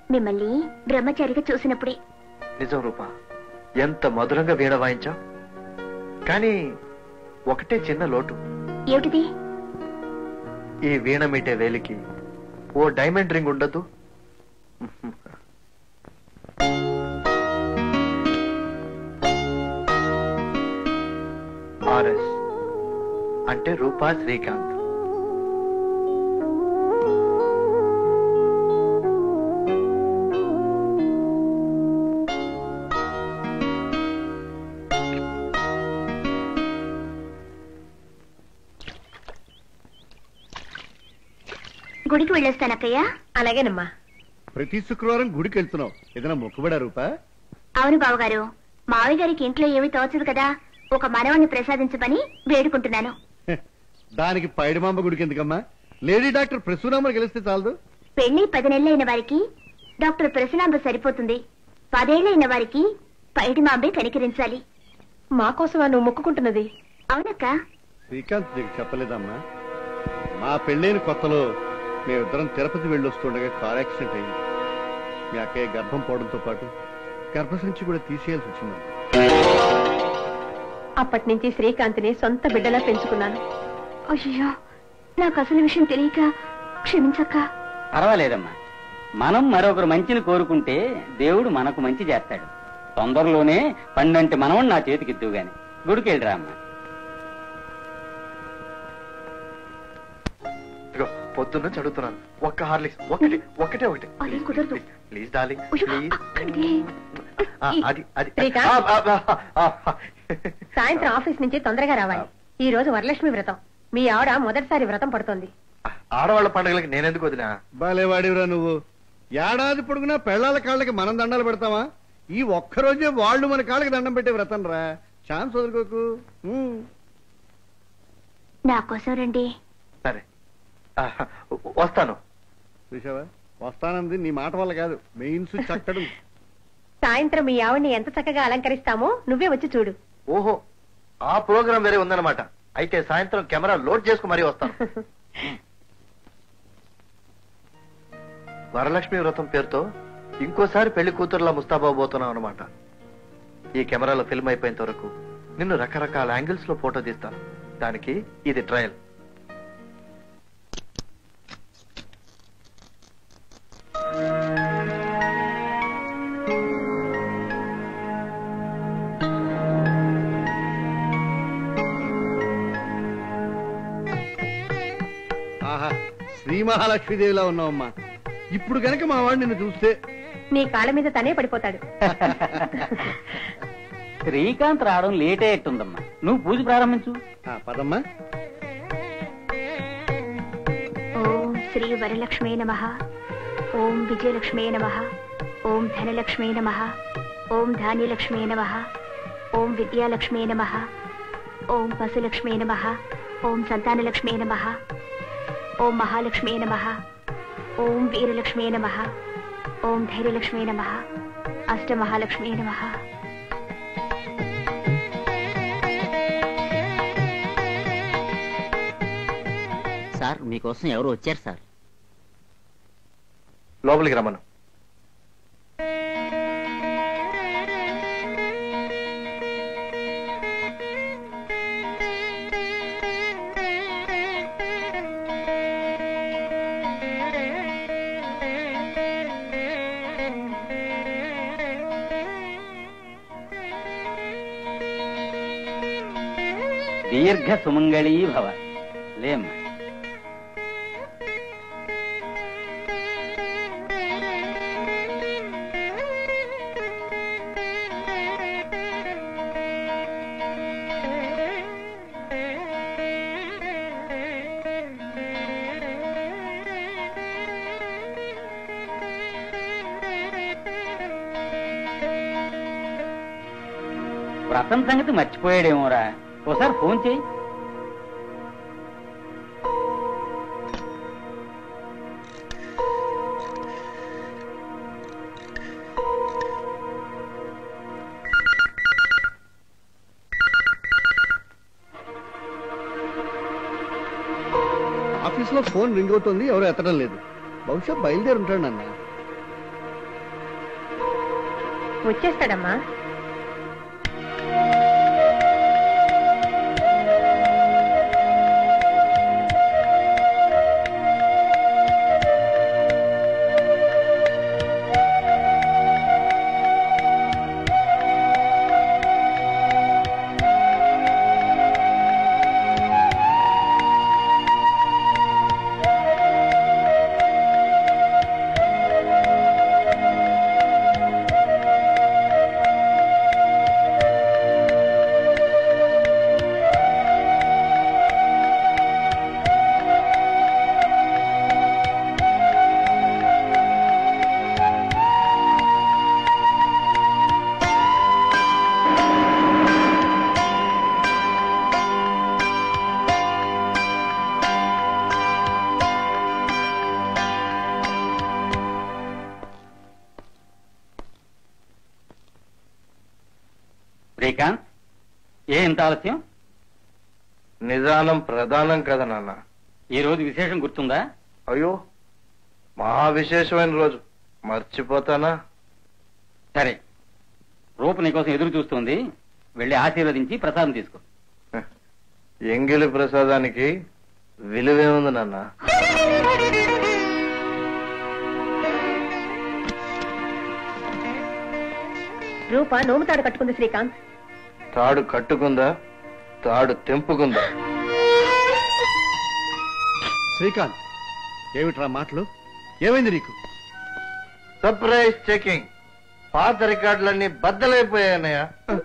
మిమ్మల్ని బ్రహ్మచారిగా చూసినప్పుడే నిజం రూపా ఎంత మధురంగా వీణ వాయించావు కానీ ఒకటే చిన్న లోటు ఏమిటిది ఈ వీణ మీటే వేలికి ఓ డైమండ్ రింగ్ ఉండదు ఆర్ఎస్ అంటే రూపా శ్రీకాంత్ గుడికి వెళ్ళొస్తానక్కయ్య అలాగేనమ్మా ప్రతి శుక్రవారం గుడికి వెళ్తున్నావు ఏదైనా మొక్కుబడా రూపా అవును బావగారు మావి గారికి ఇంట్లో ఏమీ తోచదు కదా ఒక మనవణ్ణి ప్రసాదించమని వేడుకుంటున్నాను హె, దానికి పైడిమాంబ గుడికి ఎందుకమ్మా లేడీ డాక్టర్ ప్రసూనామని గెలిస్తే చాలదు పెళ్లి పది నెలలైన వారికి డాక్టర్ ప్రసనాంబ సరిపోతుంది పదేళ్లైన వారికి పైడి మాంబే కనికరించాలి మా కోసమా నువ్వు మొక్కుకుంటున్నది అవునక్క శ్రీకాంత్ నీకు చెప్పలేదమ్మా మా పెళ్ళైన కొత్తలో మేమిద్దరం తిరుపతి వెళ్ళొస్తుండగా కార్ యాక్సిడెంట్ అయింది మీ అక్కయ్య గర్భం పోవడంతో పాటు గర్భసంచి కూడా తీసేయాల్సి వచ్చింది అప్పటి నుంచి శ్రీకాంత్ని సొంత బిడ్డలా పెంచుకున్నాను అయ్యో నాకు అసలు విషయం తెలియక క్షమించక్క పర్వాలేదమ్మా మనం మరొకరు మంచిని కోరుకుంటే దేవుడు మనకు మంచి చేస్తాడు తొందరలోనే పండంటి మనవడు నా చేతికి ఇద్దువు గాని గుడికి వెళ్ళిరా అమ్మా ఇదిగో పొద్దున్న చదువుతున్నాను ఒక్క హార్లిక్స్ ఒకటి ఒకటే ఒకటి అదేం కుదరదు. ప్లీజ్ డార్లింగ్ అయ్యో, ప్లీజ్ అక్కడికి. అది అది శ్రీకాంత్? ఆ, ఆ, ఆ, ఆ. సాయంత్రం ఆఫీస్ నుంచి తొందరగా రావాలి ఈ రోజు వరలక్ష్మి వ్రతం మీ ఆవిడ మొదటిసారి వ్రతం పడుతోంది ఆడవాళ్ళ పండుగలకి నేనెందుకు వదినా బాలేవాడివిరా నువ్వు ఏడాది పొడుగునా పెళ్ళాల కాళ్ళకి మనం దండాలు పెడతామా ఈ ఒక్కరోజే వాళ్ళు మన కాళ్ళకి దండం పెట్టే వ్రతం రా ఛాన్స్ వదులుకోకు ఉమ్. నా కోసం రండి సరే ఆ, వస్తాను చూసావా వస్తానంది నీ మాట వల్ల కాదు మెయిన్స్ చక్కడు సాయంత్రం మీ ఆవిడ్ని ఎంత చక్కగా అలంకరిస్తామో నువ్వే వచ్చి చూడు ఓహో ఆ ప్రోగ్రాం వేరే ఉందన్నమాట అయితే సాయంత్రం కెమెరా లోడ్ చేసుకుని మరీ వస్తాను వరలక్ష్మి వ్రతం పేరుతో ఇంకోసారి పెళ్లి కూతురులా ముస్తాబాబోతున్నాం అనమాట ఈ కెమెరాలో ఫిల్మ్ అయిపోయేంత వరకు నిన్ను రకరకాల యాంగిల్స్ లో ఫోటో తీస్తాను దానికి ఇది ట్రయల్ ఆహా శ్రీ మహాలక్ష్మీదేవిలా ఉన్నావమ్మా ఇప్పుడు గనక మా వాడు నిన్ను చూస్తే నీ కాళ్ళ మీద తనే పడిపోతాడు శ్రీకాంత్ రావడం లేట్ అయ్యేట్టుందమ్మా నువ్వు పూజ ప్రారంభించు ఆ, పదమ్మా ఓం శ్రీ వరలక్ష్మే నమ ఓం విజయలక్ష్మే నమ ఓం ధనలక్ష్మే నమ ఓం ధాన్యలక్ష్మే నమ ఓం విద్యాలక్ష్మే నమ ఓం పశులక్ష్మే నమ ఓం సంతానలక్ష్మే నమ ఓం మహాలక్ష్మే నమ ఓం వీరలక్ష్మే నమ ఓం ధైర్యలక్ష్మే నమ అష్టమహాలక్ష్మే నమ సార్ మీకోసం ఎవరు వచ్చారు సార్ లోపలికి రమ్మను దీర్ఘ సుమంగళీ భవ లేమ్మా వ్రతం సంగతి మర్చిపోయాడేమోరా ఒకసారి ఫోన్ చేయి ఆఫీస్ లో ఫోన్ రింగ్ అవుతుంది ఎవరు ఎత్తడం లేదు బహుశా బయలుదేరి ఉంటాడు నాన్న వచ్చేస్తాడమ్మా శ్రీకాంత్ ఏ ఇంత ఆలస్యం నిదానం ప్రధానం కదా నాన్న ఈ రోజు విశేషం గుర్తుందా అయ్యో మహా విశేషమైన రోజు మర్చిపోతానా సరే రూప నీకోసం ఎదురు చూస్తుంది వెళ్ళి ఆశీర్వదించి ప్రసాదం తీసుకో ఎంగిలి ప్రసాదానికి విలువేముంది నాన్న రూప నోము తాడు కట్టుకుంది శ్రీకాంత్ తాడు కట్టుకుందా తాడు తెంపుకుందా శ్రీకాంత్ ఏమిట్రా మాటలు ఏమైంది నీకు సర్ప్రైజ్ చెకింగ్ పాత రికార్డులన్నీ బద్దలైపోయాయన్నయ్య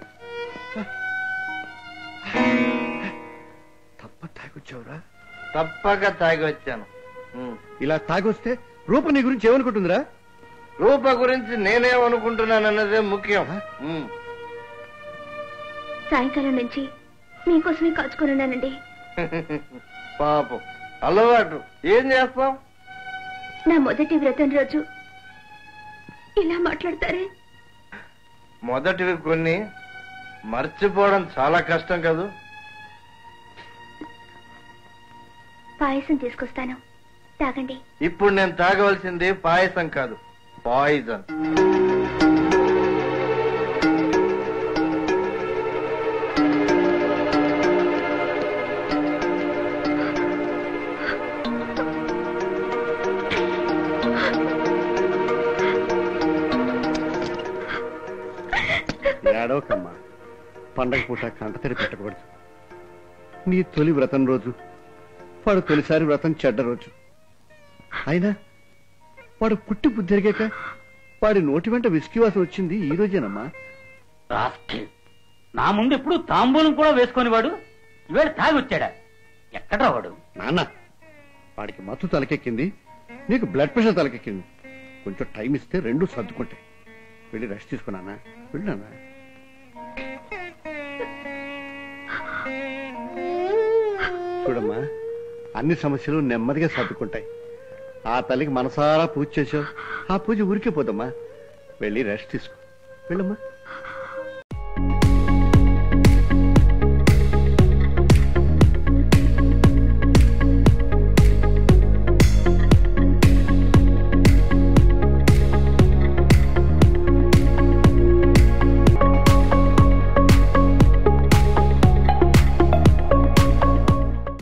తప్ప తాగొచ్చావురా తప్పక తాగి వచ్చాను ఉమ్. ఇలా తాగొస్తే రూప నీ గురించి ఏమనుకుంటుందిరా రూప గురించి నేనేమనుకుంటున్నానన్నదే ముఖ్యం ఉమ్. సాయంకాలం నుంచి మీకోసమే కాచుకొని ఉన్నానండి పాపం అలవాటు ఏం చేస్తాం నా మొదటి వ్రతం రోజు ఇలా మాట్లాడతారే మొదటివి కొన్ని మర్చిపోవడం చాలా కష్టం కదూ పాయసం తీసుకొస్తాను తాగండి ఇప్పుడు నేను తాగవలసింది పాయసం కాదు పాయిజన్ ఏడవకమ్మా పండగ పూట కంటతడి పెట్టకూడదు నీ తొలి వ్రతం రోజు వాడు తొలిసారి వ్రతం చెడ్డ రోజు అయినా వాడు పుట్టి బుద్ధిరిగాక వాడి నోటి వెంట విసికి వాసన వచ్చింది ఈ రోజేనమ్మా రాస్కెల్. నా ముందు ఎప్పుడు తాంబూలం కూడా వేసుకొని వాడు ఇవాళ తాగి వచ్చాడా ఎక్కడా వాడు నాన్న వాడికి మత్తు తలకెక్కింది నీకు బ్లడ్ ప్రెషర్ తలకెక్కింది కొంచెం టైం ఇస్తే రెండు సర్దుకుంటాయి వెళ్ళి రెస్ట్ తీసుకున్నానా వెళ్ళానా చూడమ్మా అన్ని సమస్యలు నెమ్మదిగా సర్దుకుంటాయి ఆ తల్లికి మనసారా పూజ చేసావు ఆ పూజ ఊరికే పోదమ్మా వెళ్ళి రెస్ట్ తీసుకో వెళ్ళమ్మా